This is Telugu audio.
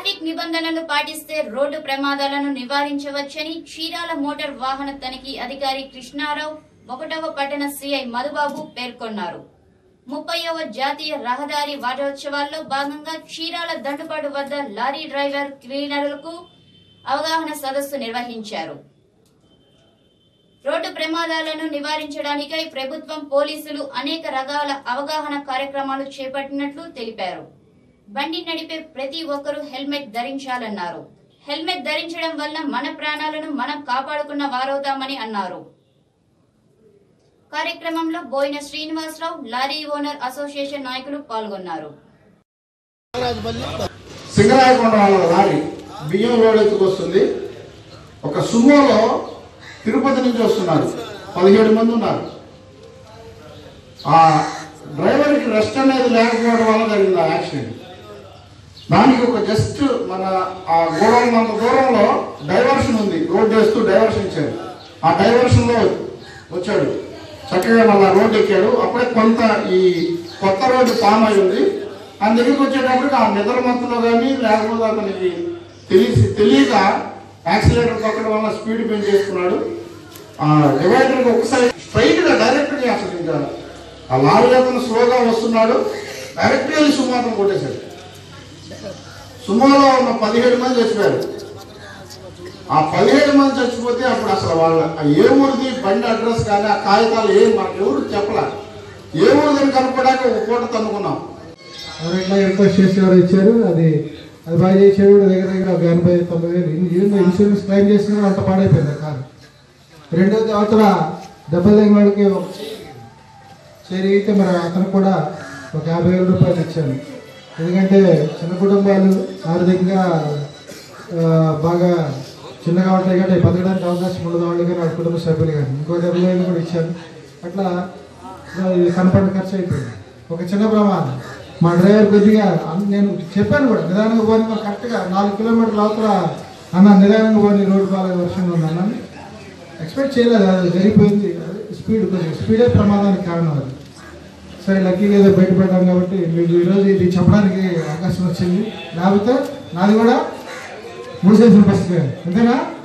ట్రాఫిక్ నిబంధనలు పాటిస్తే రోడ్డు ప్రమాదాలను నివారించవచ్చని చీరాల మోటార్ వాహన తనిఖీ అధికారి కృష్ణారావు ఒకటవ పట్టణ సిఐ మధుబాబు పేర్కొన్నారు ముప్పైవ జాతీయ రహదారి వారోత్సవాల్లో భాగంగా చీరాల దండుపాడు వద్ద లారీ డ్రైవర్ క్లీనర్లకు అవగాహన సదస్సు నిర్వహించారు రోడ్డు ప్రమాదాలను నివారించడానికై ప్రభుత్వం పోలీసులు అనేక రకాల అవగాహన కార్యక్రమాలు చేపట్టినట్లు తెలిపారు బండి నడిపే ప్రతి ఒక్కరూ హెల్మెట్ ధరించాలన్నారు హెల్మెట్ ధరించడం వల్ల మన ప్రాణాలను మనం కాపాడుకున్న వారవుతామని అన్నారు కార్యక్రమంలో Boina Srinivasarao lorry owner association నాయకులు పాల్గొన్నారు సింగరాయకొండ వాళ్ళ లారీ బియ్యం లోడ్ ఎత్తుకొస్తుంది ఒక సుమోలో తిరుపతి నుంచి వస్తున్నారు పదిహేడు మంది ఉన్నారు ఆ డ్రైవర్కి రెస్ట్ అనేది లేకపోవడం వల్ల జరిగింది ఆ యాక్సిడెంట్ దానికి ఒక జస్ట్ మన ఆ గోడౌన్ అంత దూరంలో డైవర్షన్ ఉంది రోడ్ వేస్తూ డైవర్షన్ ఇచ్చారు ఆ డైవర్షన్లో వచ్చాడు చక్కగా మళ్ళా రోడ్ ఎక్కాడు అప్పుడే కొంత ఈ కొత్త రోడ్డు ఫామ్ అయి ఉంది ఆయన దగ్గరికి వచ్చేటప్పటికి ఆ నిద్ర మత్తులో కానీ లేకపోతే అతనికి తెలిసి తెలియక యాక్సిలేటర్ తొక్కడం వల్ల స్పీడ్ పెంచేసుకున్నాడు ఆ డివైడర్కి ఒకసారి స్ట్రైట్గా డైరెక్ట్గా అసలు ఇంకా ఆ లారీ అతను స్లోగా వస్తున్నాడు డైరెక్ట్గా వెళ్ళి సుమాతం కొట్టేశాడు సుమోలో ఉన్న పదిహేడు మంది చచ్చిపోయారు ఆ పదిహేడు మంది చచ్చిపోతే అప్పుడు అసలు వాళ్ళ ఆ ఏ ఊరిది బండి అడ్రస్ కానీ ఆ కాగితాలు ఏం మనకు ఎవరు చెప్పలే ఏ ఊరిదని కనుక్కోడానికి ఒక పూట తన్నుకున్నాం ఎవరైనా రిక్వెస్ట్ చేసి ఎవరు ఇచ్చారు అది అది బాగా చేసాడు దగ్గర దగ్గర ఒక ఎనభై తొంభై వేలు ఇన్- ఈవెన్ ఇన్సూరెన్స్ క్లెయిమ్ చేసినా అంత పాడైపోయింది ఆ కారు రెండోది అవతల దెబ్బలు తగిన వాడికి ఒక చేరిగితే మరి అతను కూడా ఒక యాభై వేల రూపాయలు ఇచ్చాను ఎందుకంటే చిన్న కుటుంబాలు ఆర్థికంగా ఆ, బాగా చిన్నగా ఉంటాయి కాబట్టి బతకడానికి అవకాశం ఉండదు వాళ్ళు కానీ వాళ్ళ కుటుంబ సభ్యులు కానీ ఇంకో డెబ్బై వేలు కూడా ఇచ్చాను అట్లా ఆ, ఇది కనపడిన ఖర్చు అయిపోయింది ఒక చిన్న ప్రమాదం మా డ్రైవర్ కొద్దిగా అన్- నేను చెప్పాను కూడా నిదానంగా పోని మరి కరెక్ట్గా నాలుగు కిలోమీటర్ల అవతల అన్న నిదానంగా పోని రోడ్డు బాగా వర్షంగా ఉంది అన్నాను ఎక్స్పెక్ట్ చేయలేదు అది జరిగిపోయింది స్పీడ్ కొంచెం స్పీడే ప్రమాదానికి కారణం అది సరే లక్కీగా ఏదో బయటపడ్డాం కాబట్టి మీకు ఈరోజు ఇది చెప్పడానికి అవకాశం వచ్చింది లేకపోతే నాది కూడా మూసేసిన పరిస్థితి అంతేనా